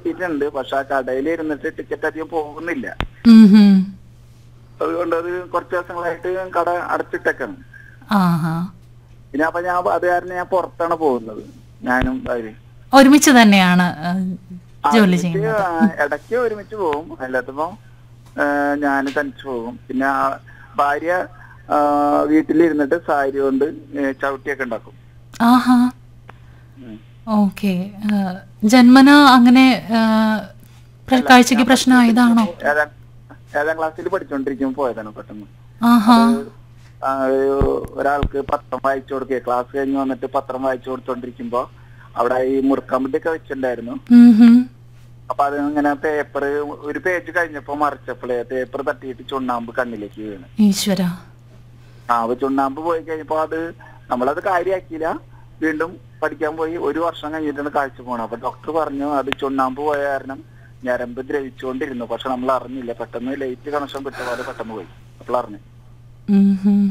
കിട്ടിയിട്ടുണ്ട് പക്ഷെ ആ കടയിൽ ഇരുന്നിട്ട് ടിക്കറ്റ് അധികം പോകുന്നില്ല ഉം ഹും. അതുകൊണ്ട് അത് കുറച്ച് ദിവസങ്ങളായിട്ട് കട അടച്ചിട്ടേക്കാണ് ആഹാ പിന്നെ അപ്പൊ ഞാൻ അത് കാരണം ഞാൻ പുറത്താണ് പോകുന്നത് ഞാനും അവര് ഒരുമിച്ച് തന്നെയാണ് ആ, ജോലി ആ, ചെയ്യുന്നത് ഇടയ്ക്ക് ഇടയ്ക്ക് ഒരുമിച്ച് പോകും അല്ലാത്തപ്പോ ഞാൻ തനിച്ച് പോകും പിന്നെ ആ ഭാര്യ ആ, വീട്ടിലിരുന്നിട്ട് സാരി കൊണ്ട് ഏ, ചവിട്ടിയൊക്കെ ഉണ്ടാക്കും ആഹാ ഉം. ഓക്കെ ജന്മന അങ്ങനെ ആ, പ്ര- കാഴ്ചക്ക് പ്രശ്നമായതാണോ ഏഴാം ഏഴാം ക്ലാസ്സിൽ പഠിച്ചോണ്ടിരിക്കുമ്പോൾ പോയതാണ് പെട്ടെന്ന് ആഹാ ആ, ഒരു- ഒരാൾക്ക് പത്രം വായിച്ചു കൊടുക്കുക ക്ലാസ് കഴിഞ്ഞ് വന്നിട്ട് പത്രം വായിച്ചു കൊടുത്തോണ്ടിരിക്കുമ്പോ അവിടെ ഈ മുറുക്കാമ്പട്ടിയൊക്കെ വെച്ചിട്ടുണ്ടായിരുന്നു ഉം ഹും. അപ്പൊ അത് ഇങ്ങനെ പേപ്പർ ഒരു പേജ് കഴിഞ്ഞപ്പോ മറിച്ചപ്പോഴേ പേപ്പർ തട്ടിയിട്ട് ചുണ്ണാമ്പ് കണ്ണിലേക്ക് വീണ് ഈശ്വര ആ അപ്പൊ ചുണ്ണാമ്പ് പോയി കഴിഞ്ഞപ്പോ അത് നമ്മളത് കാര്യമാക്കിയില്ല വീണ്ടും പഠിക്കാൻ പോയി ഒരു വർഷം കഴിഞ്ഞിട്ടാണ് കാഴ്ച പോണത് അപ്പൊ ഡോക്ടർ പറഞ്ഞു അത് ചുണ്ണാമ്പ് പോയ കാരണം ഞരമ്പ് ദ്രവിച്ചുകൊണ്ടിരുന്നു പക്ഷെ നമ്മൾ അറിഞ്ഞില്ല പെട്ടെന്ന് ലൈറ്റ് കണക്ഷൻ വിട്ട പോലെ പെട്ടെന്ന് പോയി അപ്പോൾ അറിഞ്ഞു ഉം ഹും.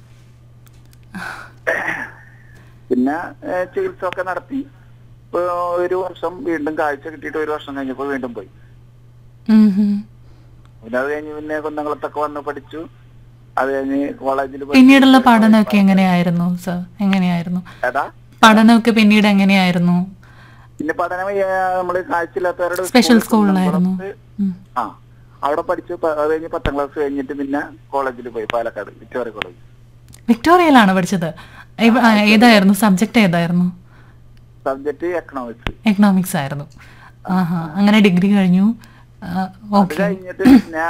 പിന്നെ ഏഹ്, ചികിത്സ ഒക്കെ നടത്തി ഇപ്പൊ ഒരു വർഷം വീണ്ടും കാഴ്ച കിട്ടിയിട്ട് ഒരു വർഷം കഴിഞ്ഞപ്പോ വീണ്ടും പോയി ഉം ഹും. പിന്നെ അത് കഴിഞ്ഞ് പിന്നെ കുന്നംകുളത്തൊക്കെ വന്ന് പഠിച്ചു അത് കഴിഞ്ഞ് കോളേജിൽ പിന്നീടുള്ള പഠനമൊക്കെ എങ്ങനെയായിരുന്നു സർ എങ്ങനെയായിരുന്നു ഏതാ പഠനമൊക്കെ പിന്നീട് എങ്ങനെയായിരുന്നു പിന്നെ പഠനം ഏഹ്, നമ്മള് കാഴ്ചയില്ലാത്തവരുടെ സ്പെഷ്യൽ സ്കൂളിൽ സ്കൂളിലായിരുന്നു കുന്നംകുളത്ത് ഉം. ആ അവിടെ പഠിച്ചു പ- അത് കഴിഞ്ഞ് പത്താം ക്ലാസ് കഴിഞ്ഞിട്ട് പിന്നെ കോളേജിൽ പോയി പാലക്കാട് വിക്ടോറിയ കോളേജ് വിക്ടോറിയയിലാണ് പഠിച്ചത് എവ- ആ, ഏതായിരുന്നു സബ്ജക്റ്റ് ഏതായിരുന്നു സബ്ജക്ട് എക്കണോമിക്സ് എക്കണോമിക്സ് ആയിരുന്നു ആഹാ അങ്ങനെ ഡിഗ്രി കഴിഞ്ഞു അത് ഓക്കെ കഴിഞ്ഞിട്ട് പിന്നെ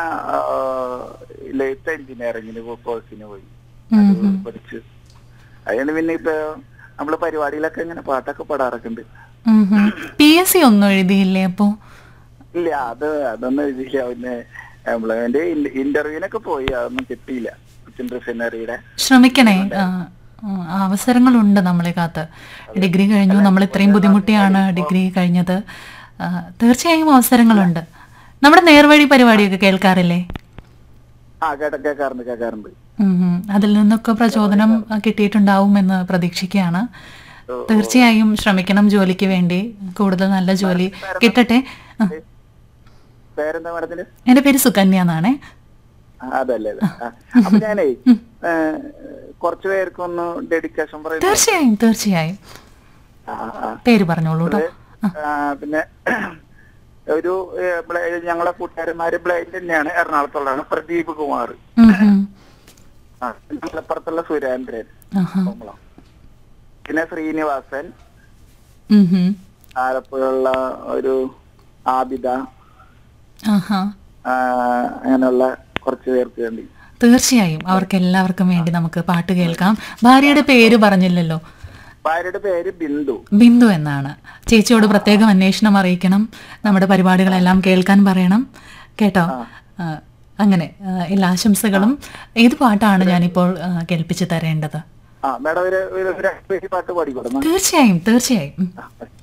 ലേറ്റ് എഞ്ചിനീയറിംഗിന് കോഴ്സിന് പോയി അത് പഠിച്ചു അതുകൊണ്ട് പിന്നെ ഇപ്പൊ നമ്മള് പരിപാടിയിലൊക്കെ ഇങ്ങനെ പാട്ടൊക്കെ പാടാറൊക്കെ ഉണ്ട് പി എസ് സി ഒന്നും എഴുതിയില്ലേ അപ്പോ ഇല്ല അത് അതൊന്നും എഴുതിയില്ല പിന്നെ നമ്മള് എന്റെ ഇന്റർവ്യൂവിനൊക്കെ പോയി അതൊന്നും കിട്ടിയില്ല കൊച്ചിൻ റിഫൈനറിയുടെ ശ്രമിക്കണേ ആ, ആ, അവസരങ്ങളുണ്ട് നമ്മളെ കാത്ത് ഡിഗ്രി കഴിഞ്ഞു നമ്മൾ ഇത്രയും ബുദ്ധിമുട്ടിയാണ് ഡിഗ്രി കഴിഞ്ഞത് ആ, തീർച്ചയായും അവസരങ്ങളുണ്ട് നമ്മുടെ നേർവഴി പരിപാടിയൊക്കെ കേൾക്കാറില്ലേ ആ കേട്ട കേൾക്കാറുണ്ട് കേൾക്കാറുണ്ട് ഉം ഉം. അതിൽ നിന്നൊക്കെ പ്രചോദനം ആ, കിട്ടിയിട്ടുണ്ടാവുമെന്ന് പ്രതീക്ഷിക്കുകയാണ് തീർച്ചയായും ശ്രമിക്കണം ജോലിക്ക് വേണ്ടി കൂടുതൽ നല്ല ജോലി കിട്ടട്ടെ ആ, പേരെന്താ മാഡത്തിന്റെ എൻ്റെ പേര് സുകന്യ എന്നാണേ ആ, അതല്ലേ അല്ലേ ആ. അപ്പൊ ഞാനേ ഏ, കുറച്ച് പേർക്കൊന്ന് ഡെഡിക്കേഷൻ പറയുന്നത് തീർച്ചയായും തീർച്ചയായും ആ, ആ. പേര് പറഞ്ഞോളൂ കേട്ടോ ആ, പിന്നെ ഒരു ഏ, ബ്ല- ഞങ്ങളെ കൂട്ടുകാരന്മാര് ബ്ലൈൻഡ് തന്നെയാണ് എറണാകുളത്തുള്ളതാണ് പ്രദീപ് കുമാർ ഉം ഉം. ആ, മലപ്പുറത്തുള്ള സുരേന്ദ്രൻ ആഹാ. കുമ്പളം. പിന്നെ ശ്രീനിവാസൻ ഉം ഉം. ആലപ്പുഴയുള്ള ഒരു ആബിദ ആഹാ ആ, അങ്ങനെയുള്ള കുറച്ച് പേർക്ക് വേണ്ടി തീർച്ചയായും അവർക്ക് എല്ലാവർക്കും വേണ്ടി നമുക്ക് പാട്ട് കേൾക്കാം ഭാര്യയുടെ പേര് പറഞ്ഞില്ലല്ലോ ഭാര്യയുടെ പേര് ബിന്ദു ബിന്ദു എന്നാണ് ചേച്ചിയോട് പ്രത്യേകം അന്വേഷണം അറിയിക്കണം നമ്മുടെ പരിപാടികളെല്ലാം കേൾക്കാൻ പറയണം കേട്ടോ ആ, അങ്ങനെ ആ, എല്ലാ ആശംസകളും ഏത് പാട്ടാണ് ഞാനിപ്പോൾ ആ, കേൾപ്പിച്ചു തരേണ്ടത് ആ മേഡം ഒരു ഒരു ഒരു പേര് പാട്ട് പാടിക്കൊടുന്നു തീർച്ചയായും തീർച്ചയായും ഉം.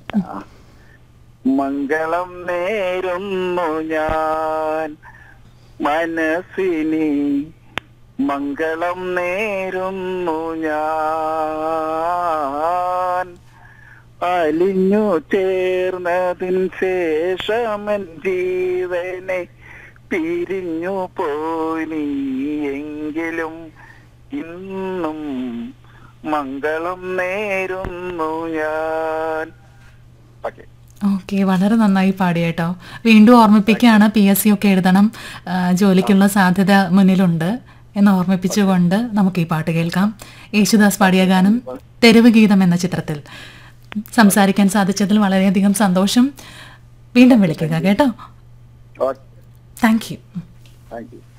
മംഗളം നേരുന്നു ഞാൻ മനസ്സിനി മംഗളം നേരുന്നു ഞാൻ അലിഞ്ഞു ചേർന്നതിൻ ശേഷമൻ ജീവനെ പിരിഞ്ഞു പോയി നീ എങ്കിലും ഇന്നും മംഗളം നേരുന്നു ഞാൻ ഓക്കെ ഓക്കെ വളരെ നന്നായി പാടി കേട്ടോ വീണ്ടും ഓർമ്മിപ്പിക്കുകയാണ് പി എസ് സി ഒക്കെ എഴുതണം ആ, ജോലിക്കുള്ള സാധ്യത മുന്നിലുണ്ട് എന്ന് ഓർമ്മിപ്പിച്ചുകൊണ്ട് നമുക്ക് ഈ പാട്ട് കേൾക്കാം യേശുദാസ് പാടിയ ഗാനം തെരുവ് ഗീതം എന്ന ചിത്രത്തിൽ സംസാരിക്കാൻ സാധിച്ചതിൽ വളരെയധികം സന്തോഷം വീണ്ടും വിളിക്കുക കേട്ടോ okay thank you thank U